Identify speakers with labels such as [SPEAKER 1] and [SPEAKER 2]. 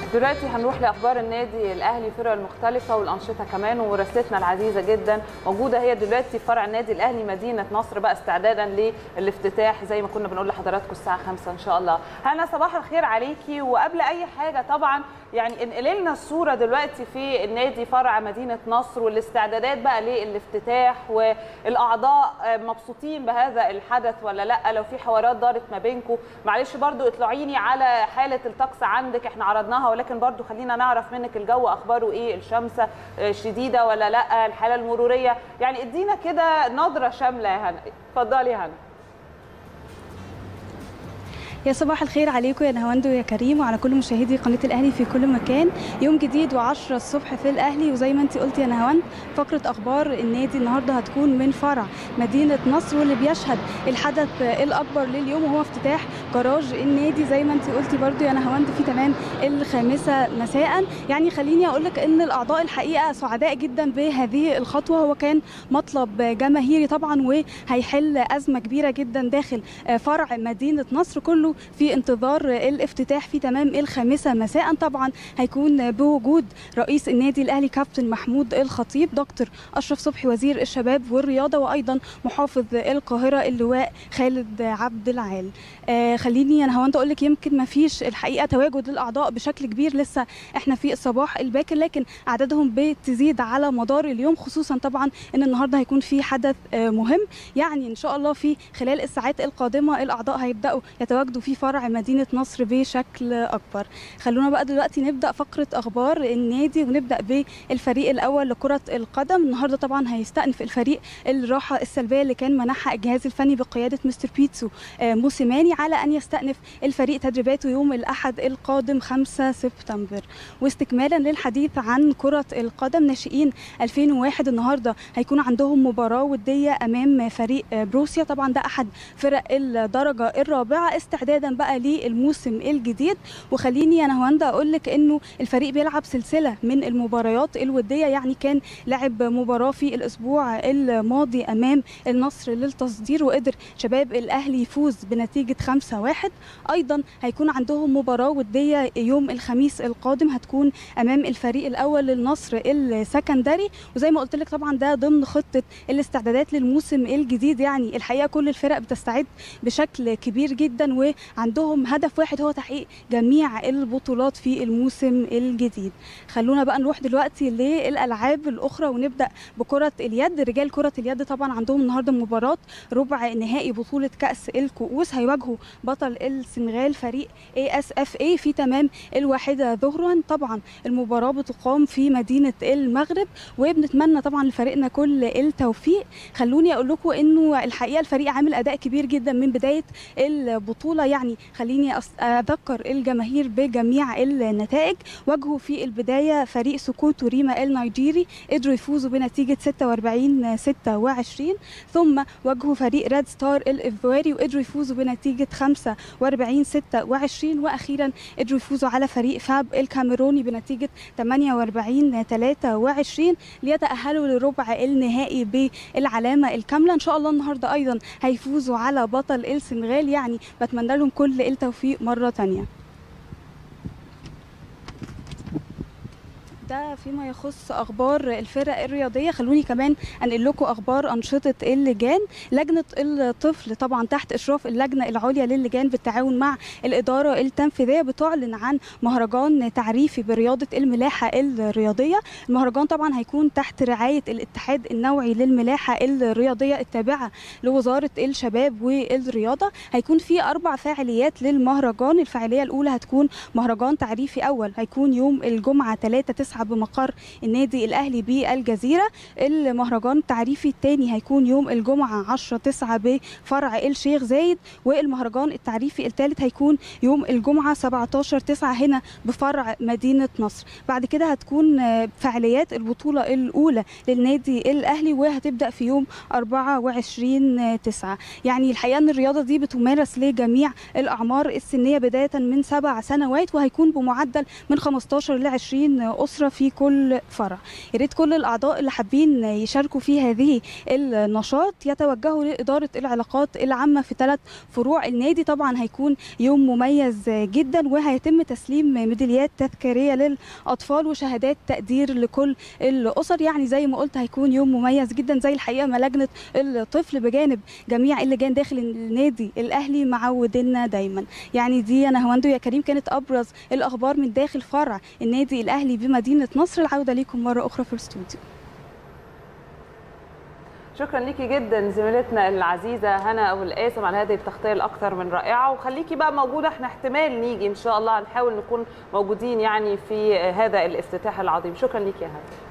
[SPEAKER 1] دلوقتي هنروح لاخبار النادي الاهلي الفرق المختلفه والانشطه كمان ومراسلتنا العزيزه جدا موجوده هي دلوقتي في فرع النادي الاهلي مدينه نصر بقى استعدادا للافتتاح زي ما كنا بنقول لحضراتكم الساعه 5 ان شاء الله هنا صباح الخير عليكي وقبل اي حاجه طبعا يعني انقلي لنا الصوره دلوقتي في النادي فرع مدينه نصر والاستعدادات بقى للافتتاح والاعضاء مبسوطين بهذا الحدث ولا لا لو في حوارات دارت ما بينكم معلش برضو اطلعيني على حاله الطقس عندك احنا عرضناها ولكن برضو خلينا نعرف منك الجو اخباره ايه الشمس شديده ولا لا الحاله المروريه يعني ادينا كده نظره شامله يا هنا اتفضلي يا هنا
[SPEAKER 2] يا صباح الخير عليكم يا نهاوند ويا كريم وعلى كل مشاهدي قناه الاهلي في كل مكان يوم جديد و10 الصبح في الاهلي وزي ما انت قلتي يا نهاوند فقره اخبار النادي النهارده هتكون من فرع مدينه نصر واللي بيشهد الحدث الاكبر لليوم وهو افتتاح جراج النادي زي ما انت قلتي برضو يا نهاوند في تمام الخامسه مساء يعني خليني اقول لك ان الاعضاء الحقيقه سعداء جدا بهذه الخطوه هو كان مطلب جماهيري طبعا وهيحل ازمه كبيره جدا داخل فرع مدينه نصر كله في انتظار الافتتاح في تمام الخامسة مساء طبعا هيكون بوجود رئيس النادي الأهلي كابتن محمود الخطيب دكتور أشرف صبحي وزير الشباب والرياضة وأيضا محافظ القاهرة اللواء خالد عبد العال آه خليني أنا هو أقول لك يمكن ما فيش الحقيقة تواجد للأعضاء بشكل كبير لسه احنا في الصباح الباكر لكن عددهم بتزيد على مدار اليوم خصوصا طبعا ان النهارده هيكون في حدث آه مهم يعني ان شاء الله في خلال الساعات القادمه الاعضاء هيبداوا يتواجدوا في فرع مدينة نصر بشكل أكبر خلونا بقى دلوقتي نبدأ فقرة أخبار النادي ونبدأ بالفريق الأول لكرة القدم النهاردة طبعا هيستأنف الفريق الراحة السلبية اللي كان منحها الجهاز الفني بقيادة مستر بيتسو موسيماني على أن يستأنف الفريق تدريباته يوم الأحد القادم 5 سبتمبر واستكمالا للحديث عن كرة القدم ناشئين 2001 النهاردة هيكون عندهم مباراة ودية أمام فريق بروسيا طبعا ده أحد فرق الدرجة الرابعة استعدادا بقى للموسم الجديد وخليني انا هوندا اقول لك انه الفريق بيلعب سلسله من المباريات الوديه يعني كان لعب مباراه في الاسبوع الماضي امام النصر للتصدير وقدر شباب الاهلي يفوز بنتيجه 5-1 ايضا هيكون عندهم مباراه وديه يوم الخميس القادم هتكون امام الفريق الاول للنصر السكندري وزي ما قلت لك طبعا ده ضمن خطه الاستعدادات للموسم الجديد يعني الحقيقه كل الفرق بتستعد بشكل كبير جدا و عندهم هدف واحد هو تحقيق جميع البطولات في الموسم الجديد خلونا بقى نروح دلوقتي للالعاب الاخرى ونبدا بكره اليد رجال كره اليد طبعا عندهم النهارده مباراه ربع نهائي بطوله كاس الكؤوس هيواجهوا بطل السنغال فريق اي اس اف اي في تمام الواحده ظهرا طبعا المباراه بتقام في مدينه المغرب وبنتمنى طبعا لفريقنا كل التوفيق خلوني اقول لكم انه الحقيقه الفريق عامل اداء كبير جدا من بدايه البطوله يعني خليني اذكر الجماهير بجميع النتائج واجهوا في البدايه فريق سكوتو ريما النيجيري قدروا يفوزوا بنتيجه 46 26 ثم واجهوا فريق ريد ستار الايفواري وقدروا يفوزوا بنتيجه 45 26 واخيرا قدروا يفوزوا على فريق فاب الكاميروني بنتيجه 48 23 ليتاهلوا لربع النهائي بالعلامه الكامله ان شاء الله النهارده ايضا هيفوزوا على بطل السنغال يعني بتمنى لهم كل التوفيق مرة تانية ده فيما يخص اخبار الفرق الرياضيه خلوني كمان انقل لكم اخبار انشطه اللجان لجنه الطفل طبعا تحت اشراف اللجنه العليا للجان بالتعاون مع الاداره التنفيذيه بتعلن عن مهرجان تعريفي برياضه الملاحه الرياضيه المهرجان طبعا هيكون تحت رعايه الاتحاد النوعي للملاحه الرياضيه التابعه لوزاره الشباب والرياضه هيكون في اربع فعاليات للمهرجان الفعاليه الاولى هتكون مهرجان تعريفي اول هيكون يوم الجمعه 3 9 بمقر النادي الاهلي بالجزيره المهرجان التعريفي الثاني هيكون يوم الجمعه 10 9 بفرع الشيخ زايد والمهرجان التعريفي الثالث هيكون يوم الجمعه 17 9 هنا بفرع مدينه نصر بعد كده هتكون فعاليات البطوله الاولى للنادي الاهلي وهتبدا في يوم 24 9 يعني الحقيقه ان الرياضه دي بتمارس لجميع الاعمار السنيه بدايه من سبع سنوات وهيكون بمعدل من 15 ل 20 اسره 10 في كل فرع يا ريت كل الاعضاء اللي حابين يشاركوا في هذه النشاط يتوجهوا لاداره العلاقات العامه في ثلاث فروع النادي طبعا هيكون يوم مميز جدا وهيتم تسليم ميداليات تذكاريه للاطفال وشهادات تقدير لكل الاسر يعني زي ما قلت هيكون يوم مميز جدا زي الحقيقه ما لجنه الطفل بجانب جميع اللجان داخل النادي الاهلي معودنا دايما يعني دي انا هوندو يا كريم كانت ابرز الاخبار من داخل فرع النادي الاهلي بمدينه نصر العوده ليكم مره اخرى في الاستوديو
[SPEAKER 1] شكرا ليكي جدا زميلتنا العزيزه هنا ابو القاسم على هذه التغطيه الاكثر من رائعه وخليكي بقى موجوده احنا احتمال نيجي ان شاء الله هنحاول نكون موجودين يعني في هذا الافتتاح العظيم شكرا ليكي يا هنا